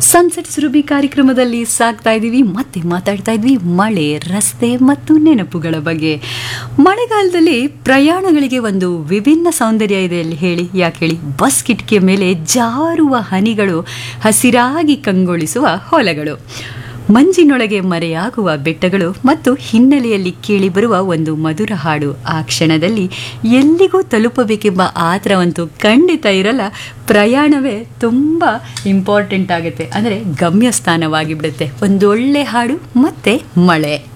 sunset Surabhi ಕಾರ್ಯಕ್ರಮದಲ್ಲಿ ಸಾಗ್ತಾ ಇದ್ದೀವಿ ಮತ್ತೆ ಮಾತಾಡ್ತಾ ಇದ್ವಿ ಮಳೆ ರಸ್ತೆ ಮತ್ತು ನೆನಪುಗಳ ಬಗ್ಗೆ ಮಳೆಗಾಲದಲ್ಲಿ ಪ್ರಯಾಣಗಳಿಗೆ ಒಂದು ವಿಭಿನ್ನ ಸೌಂದರ್ಯ ಇದೆ ಅಲ್ಲಿ ಹೇಳಿ ಯಾಕೆ ಹೇಳಿ ಬಸ್ ಕಿಟಕಿಯ ಮೇಲೆ ಜಾರುವ ಹನಿಗಳು ಹಸಿರಾಗಿ ಕಂಗೊಳಿಸುವ ಹೊಲಗಳು ಮಂಜಿನೊಳಗೆ ಮರೆಯಾಗುವ ಬೆಟ್ಟಗಳು ಮತ್ತು ಹಿನ್ನೆಲೆಯಲ್ಲಿ ಕೇಳಿಬರುವ ಒಂದು ಮಧುರ ಹಾಡು ಆ ಕ್ಷಣದಲ್ಲಿ ಎಲ್ಲಿಗೂ ತಲುಪಬೇಕೆಂಬ ಆತರವಂತೂ ಖಂಡಿತ ಇರಲ್ಲ ಪ್ರಯಾಣವೇ ತುಂಬ ಇಂಪಾರ್ಟೆಂಟ್ ಆಗುತ್ತೆ ಅಂದರೆ ಗಮ್ಯಸ್ಥಾನವಾಗಿ ಬಿಡುತ್ತೆ ಒಂದೊಳ್ಳೆ ಹಾಡು ಮತ್ತೆ ಮಳೆ